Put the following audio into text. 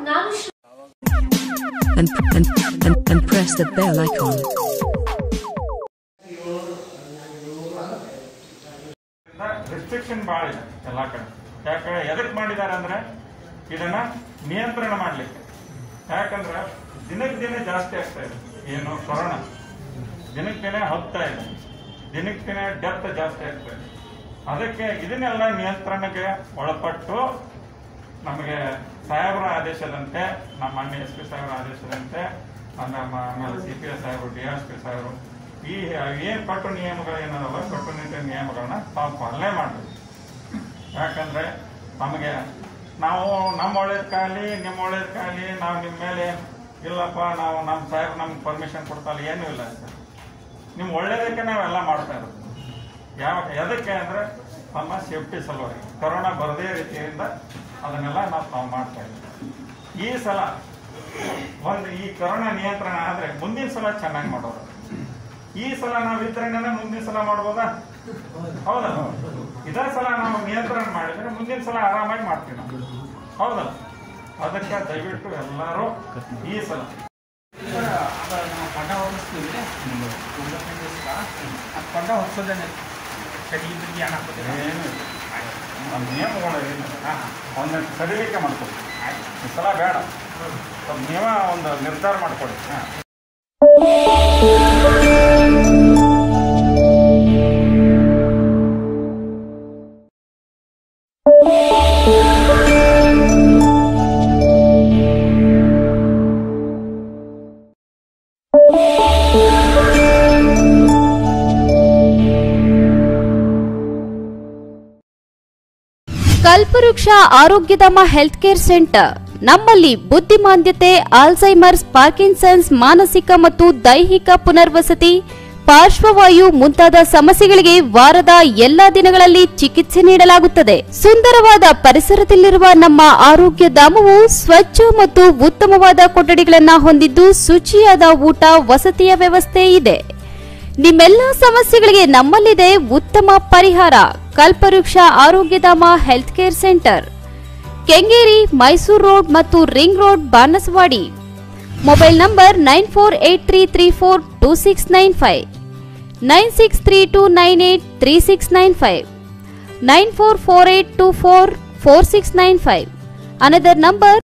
ನಾನು and, and, and, and press the bell icon. Restriction ಭಾಳ ಇದೆ ಎಲ್ಲ ಕಡೆ ಯಾಕೆ ಎದಕ್ಕೆ ಮಾಡಿದ್ದಾರೆ ಅಂದ್ರೆ ಇದನ್ನ ನಿಯಂತ್ರಣ ಮಾಡಲಿಕ್ಕೆ ಯಾಕಂದ್ರೆ ದಿನಕ್ಕೆ ದಿನ ಜಾಸ್ತಿ ಆಗ್ತಾ ಇದೆ ಏನು ಕೊರೋನಾ ದಿನಕ್ಕೆ ದಿನ ಹತ್ತಾ ಇದೆ ದಿನಕ್ಕೆ ದಿನ ಡೆತ್ ಜಾಸ್ತಿ ಆಗ್ತಾ ಇದೆ ಅದಕ್ಕೆ ಇದನ್ನೆಲ್ಲ ನಿಯಂತ್ರಣಕ್ಕೆ ಒಳಪಟ್ಟು ನಮಗೆ ಸಾಹೇಬರ ಆದೇಶದಂತೆ ನಮ್ಮ ಮಾನ್ಯ ಎಸ್ ಪಿ ಸಾಹೇಬರ ಆದೇಶದಂತೆ ನಮ್ಮ ಆಮೇಲೆ ಸಿ ಪಿ ಎಸ್ ಸಾಹೇಬರು ಡಿ ಎಸ್ ಪಿ ಸಾಹೇಬರು ಈ ಏನ್ ಕಟ್ಟು ನಿಯಮಗಳು ಏನದಲ್ಲ ಕಟ್ಟುನಿಟ್ಟಿನ ನಿಯಮಗಳನ್ನ ತಾವು ಪಾಲನೆ ಮಾಡಬೇಕು ಯಾಕಂದ್ರೆ ನಮಗೆ ನಾವು ನಮ್ಮ ಒಳ್ಳೇದಕ್ಕಾಗಲಿ ನಿಮ್ಮ ಒಳ್ಳೇದಕ್ಕಾಗಲಿ ನಾವು ನಿಮ್ಮ ಮೇಲೆ ಇಲ್ಲಪ್ಪ ನಾವು ನಮ್ಮ ಸಾಹೇಬ್ ನಮ್ಗೆ ಪರ್ಮಿಷನ್ ಕೊಡ್ತಲ್ಲ ಏನೂ ಇಲ್ಲ ಸರ್ ನಿಮ್ಮ ಒಳ್ಳೇದಕ್ಕೆ ನಾವೆಲ್ಲ ಮಾಡ್ತಾ ಇರೋದು ಯಾವ ಎದಕ್ಕೆ ಅಂದ್ರೆ ನಮ್ಮ ಸೇಫ್ಟಿ ಸಲುವಾಗಿ ಕೊರೋನಾ ಬರದೇ ರೀತಿಯಿಂದ ಅದನ್ನೆಲ್ಲ ನಾವು ತಾವು ಮಾಡ್ತಾ ಇದ್ದೀವಿ ಈ ಸಲ ಒಂದು ಈ ಕೊರೋನಾ ನಿಯಂತ್ರಣ ಆದ್ರೆ ಮುಂದಿನ ಸಲ ಚೆನ್ನಾಗಿ ಮಾಡೋದು ಈ ಸಲ ನಾವು ವಿತರಣೆನ ಮುಂದಿನ ಸಲ ಮಾಡ್ಬೋದಾ ಹೌದಾ ಇದೇ ಸಲ ನಾವು ನಿಯಂತ್ರಣ ಮಾಡಿದ್ರೆ ಮುಂದಿನ ಸಲ ಆರಾಮಾಗಿ ಮಾಡ್ತೀವಿ ನಾವು ಹೌದಾ ಅದಕ್ಕೆ ದಯವಿಟ್ಟು ಎಲ್ಲರೂ ಈ ಸಲ ನಾವು ಪಂಡ ಹೊರಿಸ್ತೀವಿ ಒಂಬತ್ತನೇ ದಿವಸ ಆ ಪಂಡ ಹೊರಿಸೋದೇನೆ ಕಡಿ ಇದ್ರಿಗೆ ಏನ್ ಹಾಕೋದಿಲ್ಲ ಏನು ಇಲ್ಲ. ನಮ್ಮ ನಿಯಮಗಳು ಏನು ಒಂದು ಸಡಿಲಿಕೆ ಮಾಡ್ಕೊಳ್ಳಿ ಈ ಸಲ ಬೇಡ ಸ್ವಲ್ಪ ನೀವ ಒಂದು ನಿರ್ಧಾರ ಮಾಡ್ಕೊಳ್ಳಿ ಹಾ ಕಲ್ಪವೃಕ್ಷ ಆರೋಗ್ಯಧಾಮ ಹೆಲ್ತ್ ಕೇರ್ ಸೆಂಟರ್ ನಮ್ಮಲ್ಲಿ ಬುದ್ಧಿಮಾಂದ್ಯತೆ ಆಲ್ಝೈಮರ್ಸ್ ಪಾರ್ಕಿನ್ಸನ್ಸ್ ಮಾನಸಿಕ ಮತ್ತು ದೈಹಿಕ ಪುನರ್ವಸತಿ ಪಾರ್ಶ್ವವಾಯು ಮುಂತಾದ ಸಮಸ್ಯೆಗಳಿಗೆ ವಾರದ ಎಲ್ಲಾ ದಿನಗಳಲ್ಲಿ ಚಿಕಿತ್ಸೆ ನೀಡಲಾಗುತ್ತದೆ ಸುಂದರವಾದ ಪರಿಸರದಲ್ಲಿರುವ ನಮ್ಮ ಆರೋಗ್ಯ ಧಾಮವು ಸ್ವಚ್ಛ ಮತ್ತು ಉತ್ತಮವಾದ ಕೊಠಡಿಗಳನ್ನ ಹೊಂದಿದ್ದು ಶುಚಿಯಾದ ಊಟ ವಸತಿಯ ವ್ಯವಸ್ಥೆ ಇದೆ ನಿಮ್ಮೆಲ್ಲ ಸಮಸ್ಯೆಗಳಿಗೆ ನಮ್ಮಲ್ಲಿದೆ ಉತ್ತಮ ಪರಿಹಾರ Kalpavriksha Arogyadhama health care centre Kengeri Mysuru road ಮತ್ತು ring road Banaswadi mobile number nine four eight three three four two six nine five nine six three two nine eight three six nine five nine four four eight two four four six nine five another number